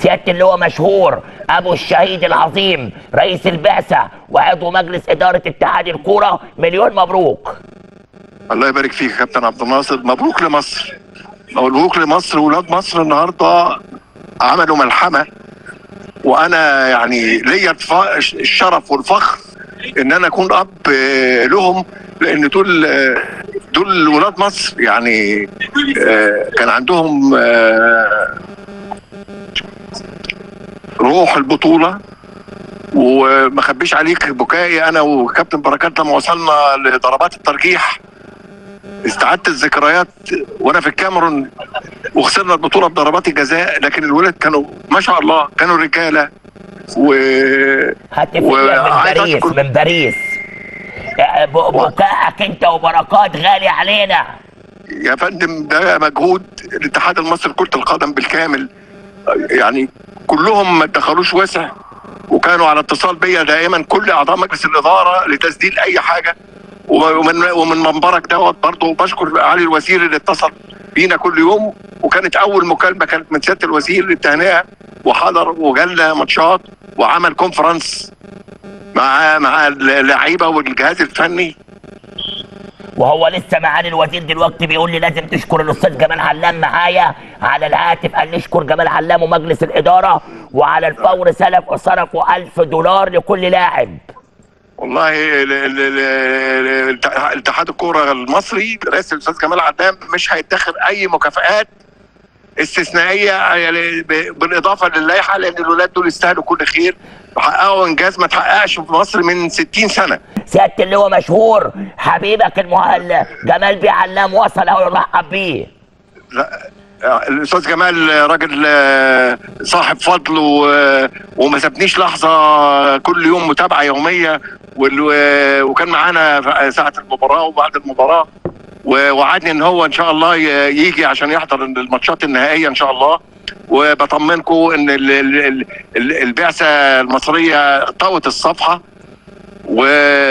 سياده اللي هو مشهور ابو الشهيد العظيم رئيس البعثه وعضو مجلس اداره اتحاد الكوره مليون مبروك الله يبارك فيك يا كابتن عبد الناصر مبروك لمصر مبروك لمصر ولاد مصر النهارده عملوا ملحمه وانا يعني ليا الف- الشرف والفخر ان انا اكون اب آه، لهم لان دول آه، دول ولاد مصر يعني آه، كان عندهم آه، روح البطوله وما اخبيش عليك بكائي انا وكابتن بركات لما وصلنا لضربات الترجيح استعدت الذكريات وانا في الكاميرون وخسرنا البطوله بضربات الجزاء لكن الولاد كانوا ما شاء الله كانوا رجاله و هتفق من وعايز باريس أشكر- من باريس آه، ب- بكائك انت وبركات غالي علينا يا فندم ده مجهود الاتحاد المصري لكره القدم بالكامل يعني كلهم ما دخلوش وسع وكانوا على اتصال بيا دائما كل اعضاء مجلس الاداره لتسديد اي حاجه ومن ومن منبرك دوت برضه بشكر علي الوزير اللي اتصل بينا كل يوم وكانت اول مكالمه كانت من سياده الوزير للتهنئه وحضر وجالنا ماتشات وعمل كونفرنس مع مع اللعيبه والجهاز الفني وهو لسه معالي الوزير دلوقتي بيقول لي لازم تشكر الاستاذ جمال علام معايا على الهاتف قال لي اشكر جمال علام ومجلس الاداره وعلى الفور سلف صرفوا 1000 دولار لكل لاعب والله ال- ال- ال- ال- اتحاد الكوره المصري رئيس الاستاذ جمال عدام مش هيدخر اي مكافآت استثنائيه يعني ب- بالاضافه للائحه لان الولاد دول يستاهلوا كل خير وحققوا انجاز ما تحققش في مصر من 60 سنه سياده اللي هو مشهور حبيبك المهل جمال بيه علام وصل اهو يرحب بيه لا الاستاذ جمال راجل آه، صاحب فضل و- وما سابنيش لحظه كل يوم متابعه يوميه وال- وكان معانا في ساعه المباراه وبعد المباراه ووعدني ان هو ان شاء الله ي- يجي عشان يحضر الماتشات النهائيه ان شاء الله وبطمنكم ان ال- ال- ال- ال- البعثه المصريه طوت الصفحه و...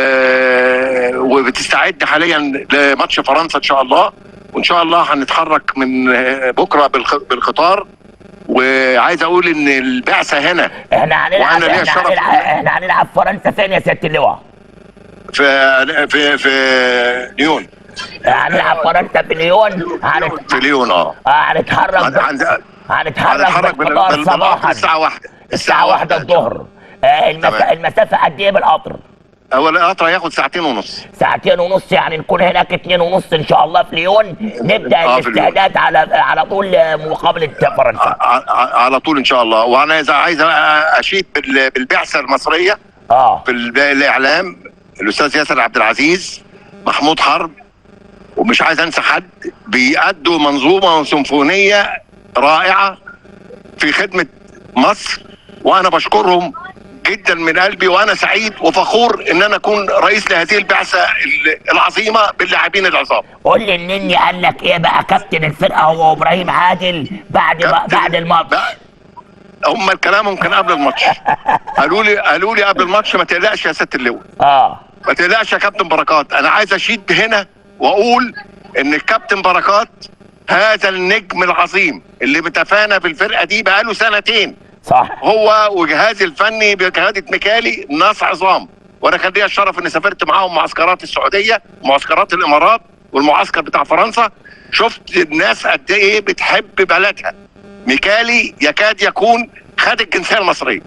وبتستعد حاليا لماتش فرنسا ان شاء الله وان شاء الله هنتحرك من بكره بالخ... بالقطار وعايز اقول ان البعثه هنا احنا هنلعب وأنا ليا احنا الشرف. هنلعب احنا هنلعب فرنسا فين يا سياده اللواء؟ في في في ليون هنلعب فرنسا في ليون هنت... في ليون اه آه، هنتحرك عند- عند- هنتحرك هنتحرك بال- بالقطار بالقطار صباحا الساعه واحدة الساعة واحدة الظهر آه، المسا... تمام. المسافة قد ايه بالقطر؟ اول القطر هياخد ساعتين ونص ساعتين ونص يعني نكون هناك اتنين ونص ان شاء الله في ليون نبدا آه، في ليون. الاستعداد على على طول آه، مقابلة فرنسا ع- ع- على طول ان شاء الله وانا عايز عايز اشيد بال- بالبعثه المصريه اه في ال- الاعلام الاستاذ ياسر عبد العزيز محمود حرب ومش عايز انسى حد بيأدوا منظومه سيمفونيه رائعه في خدمه مصر وانا بشكرهم جدا من قلبي وانا سعيد وفخور ان انا اكون رئيس لهذه البعثه ال- العظيمه باللاعبين العظام قول لي النني قال لك ايه بقى كابتن الفرقة هو ابراهيم عادل بعد ما كابتن- بعد الماتش بقى- هم كلامهم كان قبل الماتش قالوا لي قالوا لي قبل الماتش ما تقلقش يا سياده اللواء اه ما تقلقش يا كابتن بركات انا عايز اشيد هنا واقول ان الكابتن بركات هذا النجم العظيم اللي متفانى في الفرقه دي بقاله سنتين صح هو وجهازي الفني بقياده ميكالي ناس عظام وانا كان ليا الشرف اني سافرت معاهم معسكرات السعوديه معسكرات الامارات والمعسكر بتاع فرنسا شفت الناس قد ايه بتحب بلدها ميكالي يكاد يكون خد الجنسيه المصريه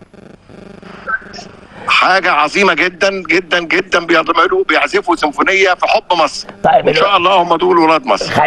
حاجه عظيمه جدا جدا جدا بيعملوا بيعزفوا سيمفونيه في حب مصر طيب وان شاء الله هم دول ولاد مصر